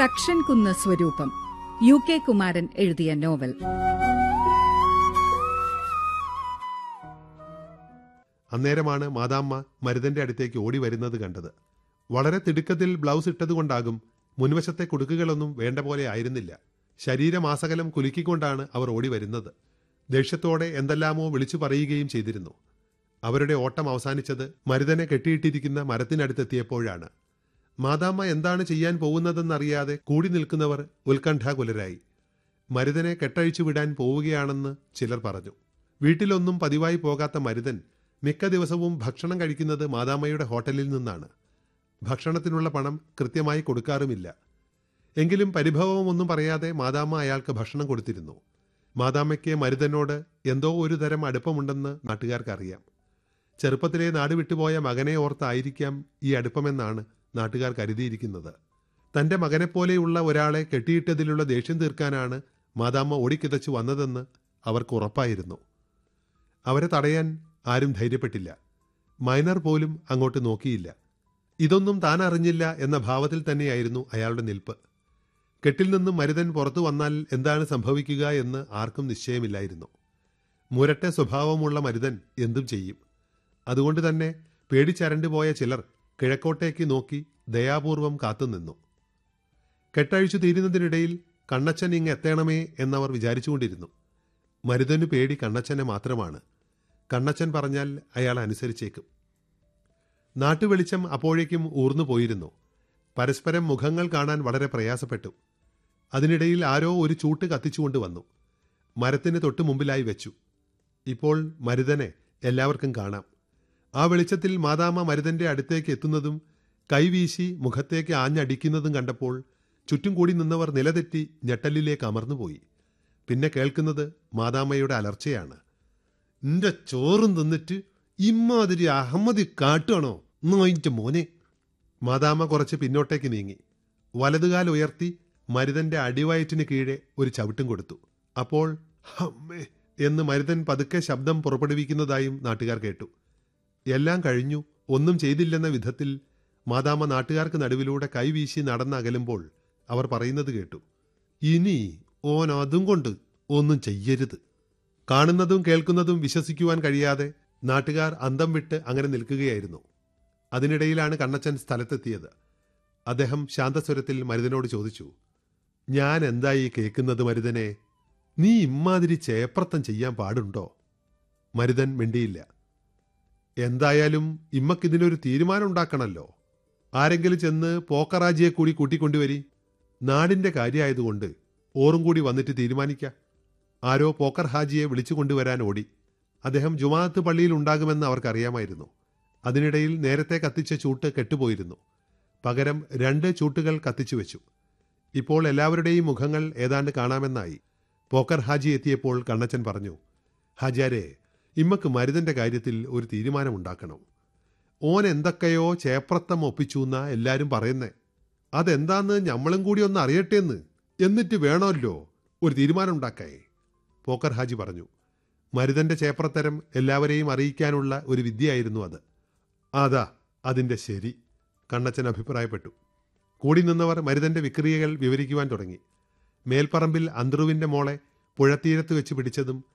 തക്ഷൻ കുന്ന് സ്വരൂപം U K Kumaran എഴുതിയ നോവൽ അന്നേരമാണ് മാതാമ്മ മരുതന്റെ അടുത്തേക്ക് ഓടി വരുന്നത് കണ്ടത് വളരെ തിടുക്കത്തിൽ ബ്ലൗസ് ഇട്ടതുകൊണ്ടാകും മുൻവശത്തെ കുടുക്കുകളൊന്നും വേണ്ട പോലെ ആയിരുന്നില്ല ശരീരമാസകലം കുലുക്കിക്കൊണ്ടാണ് അവർ ഓടി വരുന്നത് ദേഷ്യത്തോടെ എന്തെല്ലാമോ വിളിച്ചു പറയുകയും ചെയ്തിരുന്നു അവരുടെ ഓട്ടം അവസാനിച്ചത് മരുതനെ കെട്ടിയിട്ടിരിക്കുന്ന മരത്തിനടുത്തെത്തിയപ്പോഴാണ് മാതാമ്മ എന്താണ് ചെയ്യാൻ പോകുന്നതെന്നറിയാതെ കൂടി നിൽക്കുന്നവർ ഉത്കണ്ഠാകുലരായി മരുതനെ കെട്ടഴിച്ചു വിടാൻ പോവുകയാണെന്ന് ചിലർ പറഞ്ഞു വീട്ടിലൊന്നും പതിവായി പോകാത്ത മരുതൻ മിക്ക ദിവസവും ഭക്ഷണം കഴിക്കുന്നത് മാതാമ്മയുടെ ഹോട്ടലിൽ നിന്നാണ് ഭക്ഷണത്തിനുള്ള പണം കൃത്യമായി കൊടുക്കാറുമില്ല എങ്കിലും പരിഭവമൊന്നും പറയാതെ മാതാമ്മ അയാൾക്ക് ഭക്ഷണം കൊടുത്തിരുന്നു മാതാമ്മയ്ക്ക് മരുതനോട് എന്തോ ഒരു തരം അടുപ്പമുണ്ടെന്ന് നാട്ടുകാർക്കറിയാം ചെറുപ്പത്തിലെ നാട് വിട്ടുപോയ മകനെ ഓർത്തായിരിക്കാം ഈ അടുപ്പമെന്നാണ് നാട്ടുകാർ കരുതിയിരിക്കുന്നത് തന്റെ മകനെപ്പോലെയുള്ള ഒരാളെ കെട്ടിയിട്ടതിലുള്ള ദേഷ്യം തീർക്കാനാണ് മാതാമ്മ ഓടിക്കിതച്ചു വന്നതെന്ന് അവർക്ക് ഉറപ്പായിരുന്നു അവരെ തടയാൻ ആരും ധൈര്യപ്പെട്ടില്ല മൈനർ പോലും അങ്ങോട്ട് നോക്കിയില്ല ഇതൊന്നും താൻ അറിഞ്ഞില്ല എന്ന ഭാവത്തിൽ തന്നെയായിരുന്നു അയാളുടെ നിൽപ്പ് കെട്ടിൽ നിന്നും മരുതൻ പുറത്തു വന്നാൽ എന്താണ് സംഭവിക്കുക എന്ന് ആർക്കും നിശ്ചയമില്ലായിരുന്നു മുരട്ടെ സ്വഭാവമുള്ള മരുതൻ എന്തും ചെയ്യും അതുകൊണ്ട് തന്നെ പേടിച്ചരണ്ടു പോയ ചിലർ കിഴക്കോട്ടേക്ക് നോക്കി ദയാപൂർവം കാത്തുനിന്നു കെട്ടഴിച്ചു തീരുന്നതിനിടയിൽ കണ്ണച്ചൻ ഇങ്ങ് എത്തണമേ എന്നവർ വിചാരിച്ചുകൊണ്ടിരുന്നു മരുതനു പേടി കണ്ണച്ചനെ മാത്രമാണ് കണ്ണച്ചൻ പറഞ്ഞാൽ അയാൾ അനുസരിച്ചേക്കും നാട്ടുവെളിച്ചം അപ്പോഴേക്കും ഊർന്നു പോയിരുന്നു പരസ്പരം മുഖങ്ങൾ കാണാൻ വളരെ പ്രയാസപ്പെട്ടു അതിനിടയിൽ ആരോ ഒരു ചൂട്ട് കത്തിച്ചുകൊണ്ട് വന്നു മരത്തിന് തൊട്ടു മുമ്പിലായി വെച്ചു ഇപ്പോൾ മരുതനെ എല്ലാവർക്കും കാണാം ആ വെളിച്ചത്തിൽ മാതാമ്മ മരുതന്റെ അടുത്തേക്ക് എത്തുന്നതും കൈവീശി മുഖത്തേക്ക് ആഞ്ഞടിക്കുന്നതും കണ്ടപ്പോൾ ചുറ്റും കൂടി നിന്നവർ നിലതെറ്റി ഞെട്ടലിലേക്ക് അമർന്നുപോയി പിന്നെ കേൾക്കുന്നത് മാതാമ്മയുടെ അലർച്ചയാണ് നിന്റെ ചോറും തിന്നിട്ട് ഇമ്മാതിരി അഹമ്മദി കാട്ടുകയാണോ നോയിന്റെ മോനെ മാതാമ്മ കുറച്ച് പിന്നോട്ടേക്ക് നീങ്ങി വലതുകാൽ ഉയർത്തി മരുതന്റെ അടിവയറ്റിന് കീഴെ ഒരു ചവിട്ടും കൊടുത്തു അപ്പോൾ അമ്മേ എന്ന് മരുതൻ പതുക്കെ ശബ്ദം പുറപ്പെടുവിക്കുന്നതായും നാട്ടുകാർ കേട്ടു എല്ലാം കഴിഞ്ഞു ഒന്നും ചെയ്തില്ലെന്ന വിധത്തിൽ മാതാമ്മ നാട്ടുകാർക്ക് നടുവിലൂടെ കൈവീശി നടന്നകലുമ്പോൾ അവർ പറയുന്നത് കേട്ടു ഇനി ഓൻ അതും കൊണ്ട് ഒന്നും ചെയ്യരുത് കാണുന്നതും കേൾക്കുന്നതും വിശ്വസിക്കുവാൻ കഴിയാതെ നാട്ടുകാർ അന്തം വിട്ട് അങ്ങനെ നിൽക്കുകയായിരുന്നു അതിനിടയിലാണ് കണ്ണച്ചൻ സ്ഥലത്തെത്തിയത് അദ്ദേഹം ശാന്തസ്വരത്തിൽ മരുതനോട് ചോദിച്ചു ഞാൻ എന്തായി കേൾക്കുന്നത് മരുതനെ നീ ഇമ്മാതിരി ചേപ്രത്തം ചെയ്യാൻ പാടുണ്ടോ മരുതൻ മിണ്ടിയില്ല എന്തായാലും ഇമ്മക്കിതിനൊരു തീരുമാനം ഉണ്ടാക്കണമല്ലോ ആരെങ്കിലും ചെന്ന് പോക്കറാജിയെ കൂടി കൂട്ടിക്കൊണ്ടുവരി നാടിന്റെ കാര്യമായതുകൊണ്ട് ഓറും കൂടി വന്നിട്ട് തീരുമാനിക്കാം ആരോ പോക്കർ ഹാജിയെ വിളിച്ചു കൊണ്ടുവരാൻ ഓടി അദ്ദേഹം ജുമാഅത്ത് പള്ളിയിൽ ഉണ്ടാകുമെന്ന് അവർക്കറിയാമായിരുന്നു അതിനിടയിൽ നേരത്തെ കത്തിച്ച ചൂട്ട് കെട്ടുപോയിരുന്നു പകരം രണ്ട് ചൂട്ടുകൾ കത്തിച്ചു വെച്ചു ഇപ്പോൾ എല്ലാവരുടെയും മുഖങ്ങൾ ഏതാണ്ട് കാണാമെന്നായി പോക്കർ ഹാജി എത്തിയപ്പോൾ കണ്ണച്ചൻ പറഞ്ഞു ഹാജിയാരെ ഇമ്മക്ക് മരുതന്റെ കാര്യത്തിൽ ഒരു തീരുമാനമുണ്ടാക്കണം ഓൻ എന്തൊക്കെയോ ചേപ്രത്തം ഒപ്പിച്ചു എന്നാ എല്ലാരും പറയുന്നേ അതെന്താന്ന് ഞമ്മളും കൂടി ഒന്ന് അറിയട്ടേന്ന് എന്നിട്ട് വേണമല്ലോ ഒരു തീരുമാനം ഉണ്ടാക്കായി പോക്കർ ഹാജി പറഞ്ഞു മരുതന്റെ ചേപ്രത്തരം എല്ലാവരെയും അറിയിക്കാനുള്ള ഒരു വിദ്യയായിരുന്നു അത് അതാ അതിന്റെ ശരി കണ്ണച്ചൻ അഭിപ്രായപ്പെട്ടു കൂടി നിന്നവർ മരുതന്റെ വിക്രിയകൾ വിവരിക്കുവാൻ തുടങ്ങി മേൽപ്പറമ്പിൽ അന്തറുവിന്റെ മോളെ പുഴത്തീരത്ത് വെച്ച് പിടിച്ചതും